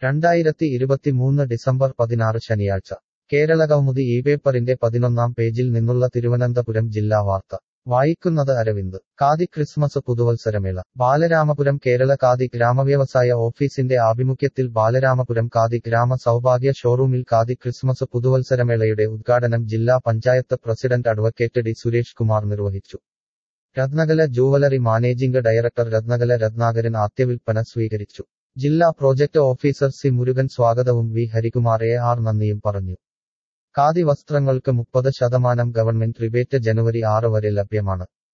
രണ്ടായിരത്തി ഇരുപത്തിമൂന്ന് ഡിസംബർ പതിനാറ് ശനിയാഴ്ച കേരളകൗമുദി ഈ പേപ്പറിന്റെ പതിനൊന്നാം പേജിൽ നിന്നുള്ള തിരുവനന്തപുരം ജില്ലാ വാർത്ത വായിക്കുന്നത് അരവിന്ദ് കാതി ക്രിസ്മസ് പുതുവത്സരമേള ബാലരാമപുരം കേരള കാതി ഗ്രാമവ്യവസായ ഓഫീസിന്റെ ആഭിമുഖ്യത്തിൽ ബാലരാമപുരം കാതി ഗ്രാമ സൗഭാഗ്യ ഷോറൂമിൽ കാതി ക്രിസ്മസ് പുതുവത്സരമേളയുടെ ഉദ്ഘാടനം ജില്ലാ panchayat president advocate D Suresh Kumar നിർവഹിച്ചു Ratnakala jewellery managing director Ratnakala Ratnakaran ആദ്യവിൽപ്പന സ്വീകരിച്ചു ജില്ലാ പ്രോജക്ട് ഓഫീസർ സി മുരുകൻ സ്വാഗതവും വി ഹരികുമാർ എ ആർ നന്ദിയും പറഞ്ഞു ഖാദി വസ്ത്രങ്ങൾക്ക് മുപ്പത് ശതമാനം ഗവൺമെന്റ് റിബേറ്റ് ജനുവരി ആറ് വരെ ലഭ്യമാണ്